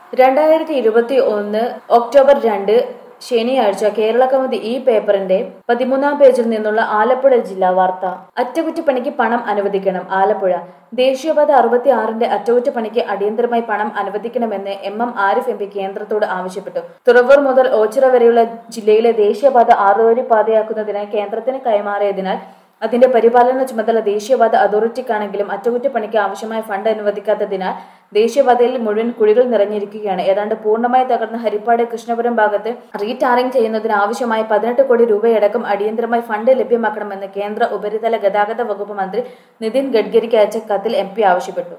രണ്ടായിരത്തി ഇരുപത്തി ഒന്ന് ഒക്ടോബർ രണ്ട് ശനിയാഴ്ച കേരള കൗമുദി ഈ പേപ്പറിന്റെ പതിമൂന്നാം പേജിൽ നിന്നുള്ള ആലപ്പുഴ ജില്ലാ വാർത്ത അറ്റകുറ്റപ്പണിക്ക് പണം അനുവദിക്കണം ആലപ്പുഴ ദേശീയപാത അറുപത്തി ആറിന്റെ അറ്റകുറ്റപ്പണിക്ക് അടിയന്തരമായി പണം അനുവദിക്കണമെന്ന് M M Arif M P കേന്ദ്രത്തോട് ആവശ്യപ്പെട്ടു തുറവൂർ മുതൽ ഓച്ചിറ വരെയുള്ള ജില്ലയിലെ ദേശീയപാത ആറുവരി പാതയാക്കുന്നതിനായി കേന്ദ്രത്തിന് കൈമാറിയതിനാൽ അതിന്റെ പരിപാലന ചുമതല ദേശീയപാത അതോറിറ്റിക്കാണെങ്കിലും അറ്റകുറ്റപ്പണിക്ക് ആവശ്യമായ ഫണ്ട് അനുവദിക്കാത്തതിനാൽ ദേശീയപാതയിൽ മുഴുവൻ കുഴികൾ നിറഞ്ഞിരിക്കുകയാണ് ഏതാണ്ട് പൂർണ്ണമായി തകർന്ന ഹരിപ്പാട് കൃഷ്ണപുരം ഭാഗത്ത് റീടാറിംഗ് ചെയ്യുന്നതിന് ആവശ്യമായ പതിനെട്ട് കോടി രൂപയടക്കം അടിയന്തരമായി ഫണ്ട് ലഭ്യമാക്കണമെന്ന് കേന്ദ്ര ഉപരിതല ഗതാഗത വകുപ്പ് മന്ത്രി നിതിൻ ഗഡ്കരിക്ക് അയച്ച കത്തിൽ എം പി ആവശ്യപ്പെട്ടു